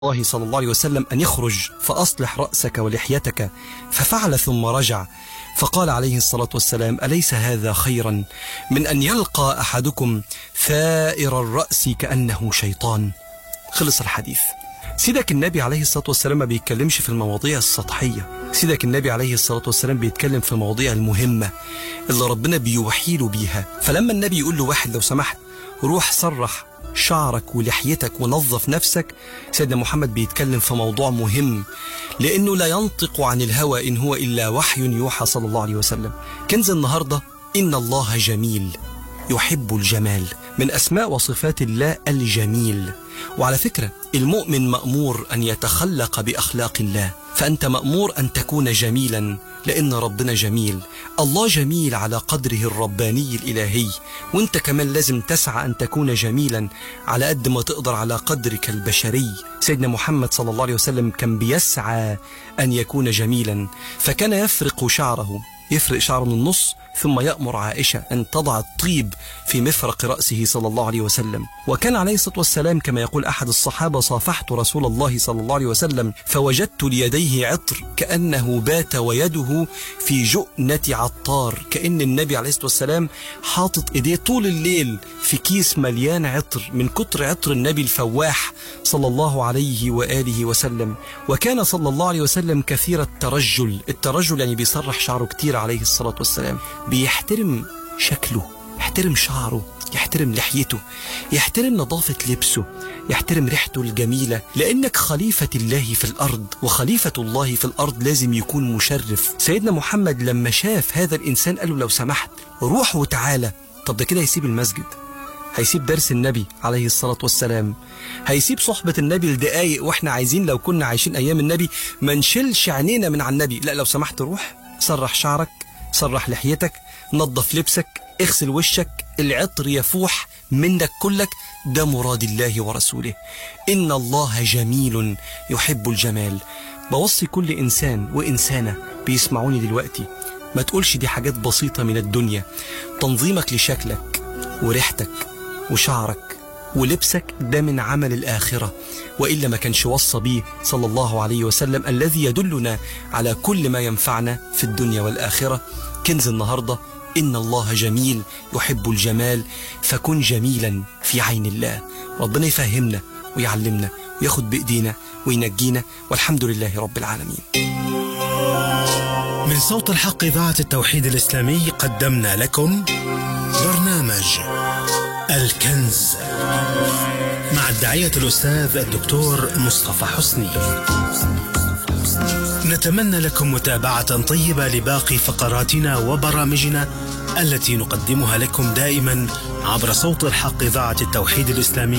الله صلى الله عليه وسلم أن يخرج فأصلح رأسك ولحيتك ففعل ثم رجع فقال عليه الصلاة والسلام أليس هذا خيرا من أن يلقى أحدكم ثائر الرأس كأنه شيطان خلص الحديث سيدك النبي عليه الصلاة والسلام ما بيتكلمش في المواضيع السطحية سيدك النبي عليه الصلاة والسلام بيتكلم في المواضيع المهمة اللي ربنا بيوحيله بيها فلما النبي يقول له واحد لو سمحت روح صرح شعرك ولحيتك ونظف نفسك سيدنا محمد بيتكلم في موضوع مهم لأنه لا ينطق عن الهوى إن هو إلا وحي يوحى صلى الله عليه وسلم كنز النهاردة إن الله جميل يحب الجمال من أسماء وصفات الله الجميل وعلى فكرة المؤمن مأمور أن يتخلق بأخلاق الله فأنت مأمور أن تكون جميلا لأن ربنا جميل الله جميل على قدره الرباني الإلهي وانت كمان لازم تسعى أن تكون جميلا على قد ما تقدر على قدرك البشري سيدنا محمد صلى الله عليه وسلم كان بيسعى أن يكون جميلا فكان يفرق شعره يفرق شعره من النص ثم يأمر عائشة أن تضع الطيب في مفرق رأسه صلى الله عليه وسلم وكان عليه الصلاة والسلام كما يقول أحد الصحابة صافحت رسول الله صلى الله عليه وسلم فوجدت ليديه عطر كأنه بات ويده في جؤنة عطار كأن النبي عليه الصلاة والسلام حاطط إيديه طول الليل في كيس مليان عطر من كتر عطر النبي الفواح صلى الله عليه وآله وسلم وكان صلى الله عليه وسلم كثير الترجل الترجل يعني بيسرح شعره كتير عليه الصلاة والسلام بيحترم شكله يحترم شعره يحترم لحيته يحترم نظافة لبسه يحترم ريحته الجميلة لأنك خليفة الله في الأرض وخليفة الله في الأرض لازم يكون مشرف سيدنا محمد لما شاف هذا الإنسان قال له لو سمحت روح وتعالى طب ده كده هيسيب المسجد هيسيب درس النبي عليه الصلاة والسلام هيسيب صحبة النبي لدقايق واحنا عايزين لو كنا عايشين أيام النبي ما نشيلش عينينا من على النبي لا لو سمحت روح سرح شعرك سرح لحيتك نظف لبسك اغسل وشك العطر يفوح منك كلك ده مراد الله ورسوله إن الله جميل يحب الجمال بوصي كل إنسان وإنسانة بيسمعوني دلوقتي ما تقولش دي حاجات بسيطة من الدنيا تنظيمك لشكلك وريحتك وشعرك ولبسك ده من عمل الآخرة وإلا ما كانش وصى بيه صلى الله عليه وسلم الذي يدلنا على كل ما ينفعنا في الدنيا والآخرة كنز النهاردة إن الله جميل يحب الجمال فكن جميلا في عين الله ربنا يفهمنا ويعلمنا وياخد بإيدينا وينجينا والحمد لله رب العالمين من صوت الحق إذاعة التوحيد الإسلامي قدمنا لكم برنامج الكنز مع الداعية الأستاذ الدكتور مصطفى حسني نتمنى لكم متابعة طيبة لباقي فقراتنا وبرامجنا التي نقدمها لكم دائما عبر صوت الحق إذاعة التوحيد الإسلامي